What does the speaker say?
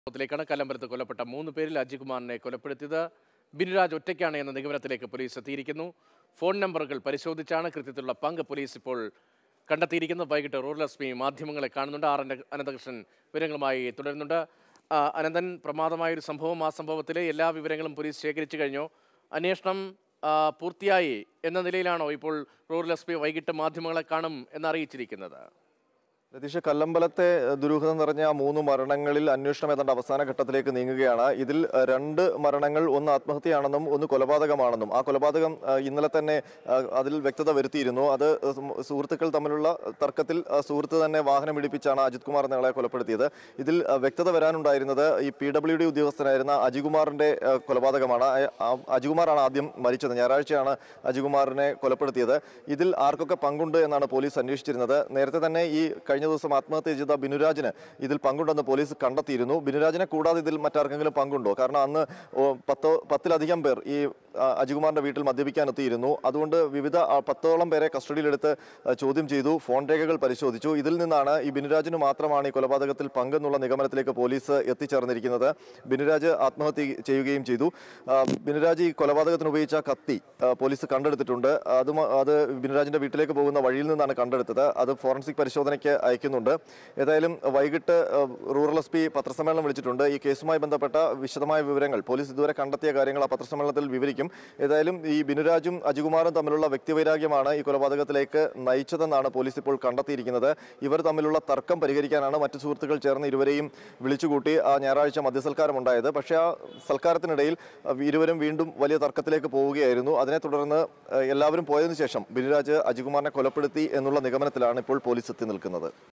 ത്തിലേക്കാണ് കല്ലമ്പലത്ത് കൊല്ലപ്പെട്ട മൂന്ന് പേരിൽ അജികുമാറിനെ കൊലപ്പെടുത്തിയത് ബിനുരാജ് ഒറ്റയ്ക്കാണ് എന്ന നിഗമനത്തിലേക്ക് പോലീസ് എത്തിയിരിക്കുന്നു ഫോൺ നമ്പറുകൾ പരിശോധിച്ചാണ് കൃത്യത്തിലുള്ള പങ്ക് പോലീസ് ഇപ്പോൾ കണ്ടെത്തിയിരിക്കുന്നത് വൈകിട്ട് റൂറൽ എസ് പി മാധ്യമങ്ങളെ കാണുന്നുണ്ട് ആർ അനന്ത- അനന്തകൃഷ്ണൻ വിവരങ്ങളുമായി തുടരുന്നുണ്ട് ആ, അനന്തൻ പ്രമാദമായൊരു സംഭവം ആ സംഭവത്തിലെ എല്ലാ വിവരങ്ങളും പോലീസ് ശേഖരിച്ചു കഴിഞ്ഞു അന്വേഷണം ആ, പൂർത്തിയായി എന്ന നിലയിലാണോ ഇപ്പോൾ റൂറൽ എസ് പി വൈകിട്ട് മാധ്യമങ്ങളെ കാണും എന്നറിയിച്ചിരിക്കുന്നത് രതീഷ് കല്ലമ്പലത്തെ ഏഹ്, ദുരൂഹത നിറഞ്ഞ ആ മൂന്ന് മരണങ്ങളിൽ അന്വേഷണം ഏതാണ്ട് അവസാന ഘട്ടത്തിലേക്ക് നീങ്ങുകയാണ് ഇതിൽ ഏഹ്, രണ്ട് മരണങ്ങൾ ഒന്ന് ആത്മഹത്യയാണെന്നും ഒന്ന് കൊലപാതകമാണെന്നും ആ കൊലപാതകം ഏഹ്, ഇന്നലെ തന്നെ ഏഹ്, അതിൽ വ്യക്തത വരുത്തിയിരുന്നു അത് ഏഹ്, സുഹൃത്തുക്കൾ തമ്മിലുള്ള തർക്കത്തിൽ ആ സുഹൃത്ത് തന്നെ വാഹനം ഇടിപ്പിച്ചാണ് അജിത് കുമാർ എന്നയാളെ കൊലപ്പെടുത്തിയത് ഇതിൽ ഏഹ്, വ്യക്തത വരാനുണ്ടായിരുന്നത് ഈ പി ഡബ്ല്യു ഡി ഉദ്യോഗസ്ഥനായിരുന്ന അജികുമാറിന്റെ ഏഹ്, കൊലപാതകമാണ് ആ- ആ അജികുമാറാണ് ആദ്യം മരിച്ചത് ഞായറാഴ്ചയാണ് അജികുമാറിനെ കൊലപ്പെടുത്തിയത് ഇതിൽ ആർക്കൊക്കെ പങ്കുണ്ട് എന്നാണ് പോലീസ് അന്വേഷിച്ചിരുന്നത് നേരത്തെ തന്നെ ഈ കഴിഞ്ഞ ദിവസം ആത്മഹത്യ ചെയ്ത ബിനുരാജിന് ഇതിൽ പങ്കുണ്ടെന്ന് പോലീസ് കണ്ടെത്തിയിരുന്നു ബിനുരാജിനെ കൂടാതെ ഇതിൽ മറ്റാർക്കെങ്കിലും പങ്കുണ്ടോ കാരണം അന്ന് ഓ, പത്തോ പത്തിലധികം പേർ ഈ ആ, അജികുമാറിന്റെ വീട്ടിൽ മദ്യപിക്കാൻ എത്തിയിരുന്നു അതുകൊണ്ട് വിവിധ ആ, പത്തോളം പേരെ കസ്റ്റഡിയിലെടുത്ത് ആ, ചോദ്യം ചെയ്തു ഫോൺ രേഖകൾ പരിശോധിച്ചു ഇതിൽ നിന്നാണ് ഈ ബിനുരാജിന് മാത്രമാണ് ഈ കൊലപാതകത്തിൽ പങ്കെന്നുള്ള നിഗമനത്തിലേക്ക് പോലീസ് എത്തിച്ചേർന്നിരിക്കുന്നത് ബിനുരാജ് ആത്മഹത്യ ചെയ്യുകയും ചെയ്തു ആ, ബിനുരാജ് ഈ കൊലപാതകത്തിന് ഉപയോഗിച്ച കത്തി ആ, പോലീസ് കണ്ടെടുത്തിട്ടുണ്ട് അത് മ- അത് ബിനുരാജിന്റെ വീട്ടിലേക്ക് പോകുന്ന വഴിയിൽ നിന്നാണ് കണ്ടെടുത്തത് അത് ഫോറൻസിക് പരിശോധനയ്ക്ക് അയക്കുന്നുണ്ട് ഏതായാലും വൈകിട്ട് ആ, റൂറൽ എസ് പി പത്രസമ്മേളനം വിളിച്ചിട്ടുണ്ട് ഈ കേസുമായി ബന്ധപ്പെട്ട വിശദമായ വിവരങ്ങൾ പോലീസ് ഇതുവരെ കണ്ടെത്തിയ കാര്യങ്ങൾ ആ പത്രസമ്മേളനത്തിൽ വിവരിക്കും ഏതായാലും ഈ ബിനുരാജും അജികുമാറും തമ്മിലുള്ള വ്യക്തിവൈരാഗ്യമാണ് ഈ കൊലപാതകത്തിലേക്ക് നയിച്ചതെന്നാണ് പോലീസ് ഇപ്പോൾ കണ്ടെത്തിയിരിക്കുന്നത് ഇവർ തമ്മിലുള്ള തർക്കം പരിഹരിക്കാനാണ് മറ്റു സുഹൃത്തുക്കൾ ചേർന്ന് ഇരുവരെയും വിളിച്ചുകൂട്ടി ആ ഞായറാഴ്ച മദ്യസൽക്കാരം ഉണ്ടായത് പക്ഷേ ആ സൽക്കാരത്തിനിടയിൽ ആ, ഇരുവരും വീണ്ടും വലിയ തർക്കത്തിലേക്ക് പോവുകയായിരുന്നു അതിനെ തുടർന്ന് ആ, എല്ലാവരും പോയതിനു ശേഷം ബിനുരാജ് അജികുമാറിനെ കൊലപ്പെടുത്തി എന്നുള്ള നിഗമനത്തിലാണ് ഇപ്പോൾ പോലീസ് എത്തി നിൽക്കുന്നത്